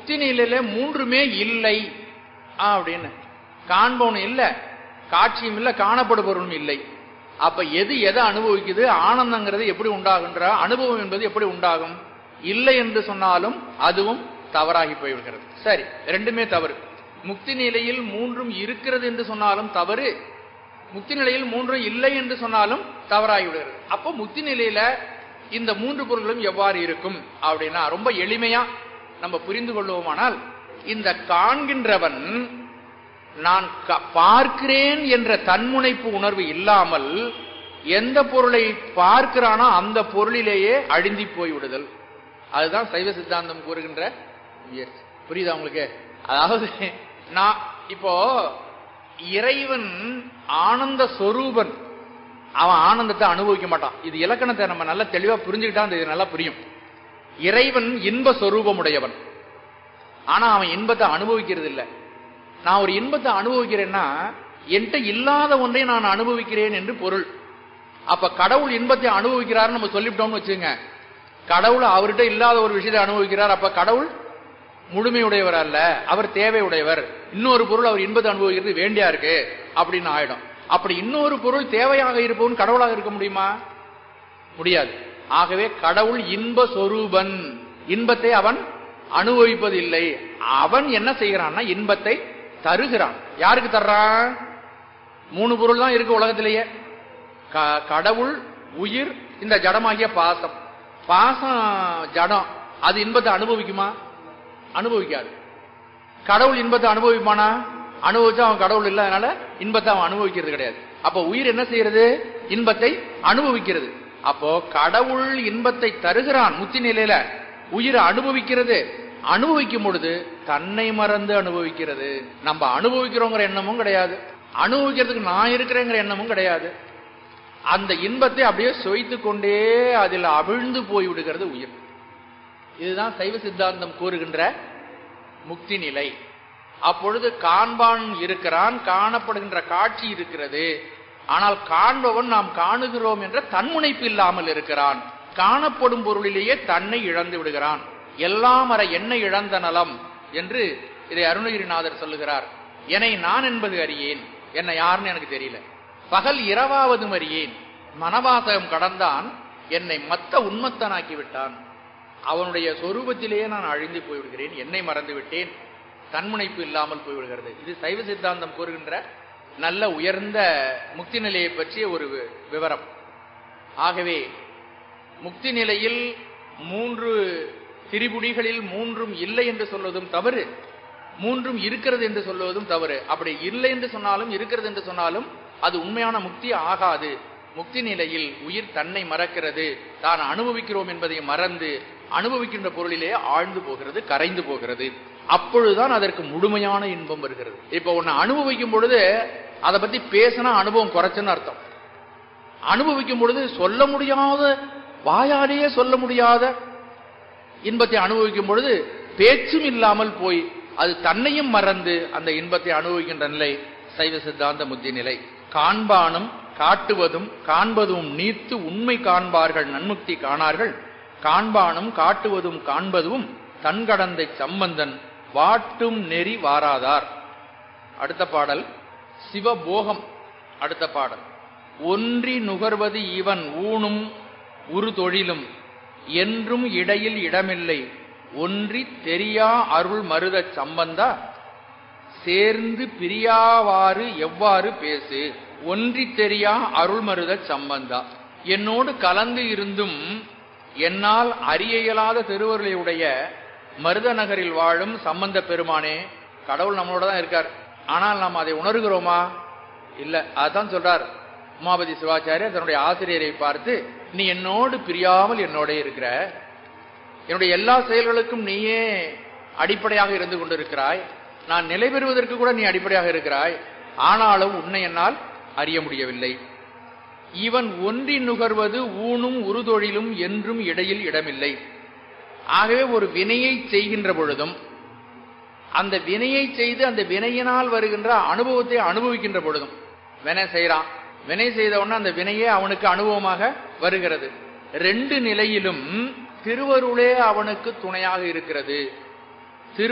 முக்தி நிலையில மூன்றுமே இல்லை அப்படின்னு காண்பவனும் இல்ல காட்சியும் இல்ல காணப்படுபவரும் இல்லை அப்ப எது எதை அனுபவிக்குது ஆனந்தங்கிறது எப்படி உண்டாகுன்ற அனுபவம் என்பது எப்படி உண்டாகும் இல்லை என்று சொன்னாலும் அதுவும் தவறாகி போய்விடுகிறது சரி ரெண்டுமே தவறு முக்தி நிலையில் மூன்றும் இருக்கிறது என்று சொன்னாலும் தவறு முக்தி நிலையில் மூன்றும் இல்லை என்று சொன்னாலும் தவறாகி விடுகிறது அப்போ முக்தி நிலையில இந்த மூன்று பொருள்களும் எவ்வாறு இருக்கும் அப்படின்னா ரொம்ப எளிமையா நம்ம புரிந்து கொள்வோமானால் இந்த காண்கின்றவன் நான் க- பார்க்கிறேன் என்ற தன்முனைப்பு உணர்வு இல்லாமல் எந்த பொருளை பார்க்கிறானோ அந்த பொருளிலேயே அழிந்தி போய் விடுதல் அதுதான் சைவ சித்தாந்தம் கூறுகின்ற முயற்சி புரியுதா உங்களுக்கு அதாவது நான் இப்போ இறைவன் ஆனந்த சொரூபன் அவன் ஆனந்தத்தை அனுபவிக்க மாட்டான் இது இலக்கணத்தை நம்ம நல்லா தெளிவா புரிஞ்சுக்கிட்டா அந்த இது நல்லா புரியும் இறைவன் இன்ப சொரூபமுடையவன் ஆனா அவன் இன்பத்தை அனுபவிக்கிறது இல்ல நான் ஒரு இன்பத்தை அனுபவிக்கிறேன்னா என்கிட்ட இல்லாத ஒன்றை நான் அனுபவிக்கிறேன் என்று பொருள் அப்ப கடவுள் இன்பத்தை அனுபவிக்கிறார்னு நம்ம சொல்லிவிட்டோம்னு வச்சுங்க கடவுள் அவர்கிட்ட இல்லாத ஒரு விஷயத்தை அனுபவிக்கிறார் அப்ப கடவுள் முழுமையுடையவர் அல்ல அவர் தேவையுடையவர் இன்னொரு பொருள் அவர் இன்பத்தை அனுபவிக்கிறது வேண்டியா இருக்கு அப்படின்னு ஆயிடும் அப்படி இன்னொரு பொருள் தேவையாக இருப்பவன் கடவுளாக இருக்க முடியுமா முடியாது ஆகவே கடவுள் இன்ப சொரூபன் இன்பத்தை அவன் அனுபவிப்பதில்லை அவன் என்ன செய்கிறான்னா இன்பத்தை தருகிறான் யாருக்கு தர்றான் மூணு பொருள் தான் இருக்கு உலகத்திலேயே க- கடவுள் உயிர் இந்த ஜடமாகிய பாசம் பாசம் ஜடம் அது இன்பத்தை அனுபவிக்குமா அனுபவிக்காது கடவுள் இன்பத்தை அனுபவிப்பானா அனுபவிச்சா அவன் கடவுள் இல்ல அதனால இன்பத்தை அவன் அனுபவிக்கிறது கிடையாது அப்போ உயிர் என்ன செய்யறது இன்பத்தை அனுபவிக்கிறது அப்போ கடவுள் இன்பத்தை தருகிறான் முத்தி நிலையில உயிர் அனுபவிக்கிறது அனுபவிக்கும் பொழுது தன்னை மறந்து அனுபவிக்கிறது நம்ம அனுபவிக்கிறோங்கிற எண்ணமும் கிடையாது அனுபவிக்கிறதுக்கு நான் இருக்கிறேங்கிற எண்ணமும் கிடையாது அந்த இன்பத்தை அப்படியே சுவைத்து கொண்டே அதில் அவிழ்ந்து போய் விடுகிறது உயிர் இதுதான் சைவ சித்தாந்தம் கூறுகின்ற முக்தி நிலை அப்பொழுது காண்பான் இருக்கிறான் காணப்படுகின்ற காட்சி இருக்கிறது ஆனால் காண்பவன் நாம் காணுகிறோம் என்ற தன்முனைப்பு இல்லாமல் இருக்கிறான் காணப்படும் பொருளிலேயே தன்னை இழந்து விடுகிறான் எல்லாம் அற என்னை இழந்த நலம் என்று இதை அருணகிரிநாதர் சொல்லுகிறார் என்னை நான் என்பது அறியேன் என்னை யாருன்னு எனக்கு தெரியல பகல் இரவாவதும் அறியேன் மனவாசகம் கடந்தான் என்னை மத்த உன்மத்தனாக்கி விட்டான் அவனுடைய சொரூபத்திலேயே நான் அழிந்து போய்விடுகிறேன் என்னை மறந்து விட்டேன் தன்முனைப்பு இல்லாமல் போய்விடுகிறது இது சைவ சித்தாந்தம் கூறுகின்ற நல்ல உயர்ந்த முக்தி நிலையை பற்றிய ஒரு வி- விவரம் ஆகவே முக்தி நிலையில் மூன்று திரிபுடிகளில் மூன்றும் இல்லை என்று சொல்வதும் தவறு மூன்றும் இருக்கிறது என்று சொல்வதும் தவறு அப்படி இல்லை என்று சொன்னாலும் இருக்கிறது என்று சொன்னாலும் அது உண்மையான முக்தி ஆகாது முக்தி நிலையில் உயிர் தன்னை மறக்கிறது தான் அனுபவிக்கிறோம் என்பதை மறந்து அனுபவிக்கின்ற பொருளிலே ஆழ்ந்து போகிறது கரைந்து போகிறது அப்பொழுதுதான் அதற்கு முழுமையான இன்பம் வருகிறது இப்ப ஒன்னு அனுபவிக்கும் பொழுது அதை பத்தி பேசினா அனுபவம் குறைச்சுன்னு அர்த்தம் அனுபவிக்கும் பொழுது சொல்ல முடியாத வாயாலேயே சொல்ல முடியாத இன்பத்தை அனுபவிக்கும் பொழுது பேச்சும் இல்லாமல் போய் அது தன்னையும் மறந்து அந்த இன்பத்தை அனுபவிக்கின்ற நிலை சைவ சித்தாந்த முத்தி நிலை காண்பானும் காட்டுவதும் காண்பதும் நீத்து உண்மை காண்பார்கள் நன்முக்தி காணார்கள் காண்பானும் காட்டுவதும் காண்பதும் தன்கடந்தை சம்பந்தன் வாட்டும் நெறி வாராதார் அடுத்த பாடல் சிவபோகம் அடுத்த பாடல் ஒன்றி நுகர்வது இவன் ஊனும் உரு தொழிலும் என்றும் இடையில் இடமில்லை ஒன்றி தெரியா அருள் மருதச் சம்பந்தா சேர்ந்து பிரியாவாறு எவ்வாறு பேசு ஒன்றி தெரியா அருள் மருதச் சம்பந்தா என்னோடு கலந்து இருந்தும் என்னால் அறிய இயலாத திருவருளை உடைய மருத நகரில் வாழும் சம்பந்த பெருமானே கடவுள் நம்மளோட தான் இருக்கார் ஆனால் நாம் அதை உணர்கிறோமா இல்ல அதான் சொல்றார் உமாபதி சிவாச்சாரியர் தன்னுடைய ஆசிரியரை பார்த்து நீ என்னோடு பிரியாமல் என்னோட இருக்கிற என்னுடைய எல்லா செயல்களுக்கும் நீயே அடிப்படையாக இருந்து கொண்டிருக்கிறாய் நான் நிலை பெறுவதற்கு கூட நீ அடிப்படையாக இருக்கிறாய் ஆனாலும் உன்னை என்னால் அறிய முடியவில்லை இவன் ஒன்றி நுகர்வது ஊனும் உருதொழிலும் என்றும் இடையில் இடமில்லை ஆகவே ஒரு வினையை செய்கின்ற பொழுதும் அந்த வினையை செய்து அந்த வினையினால் வருகின்ற அனுபவத்தை அனுபவிக்கின்ற பொழுதும் வினை செய்யறான் வினை செய்த உடனே அந்த வினையே அவனுக்கு அனுபவமாக வருகிறது ரெண்டு நிலையிலும் திருவருளே அவனுக்கு துணையாக இருக்கிறது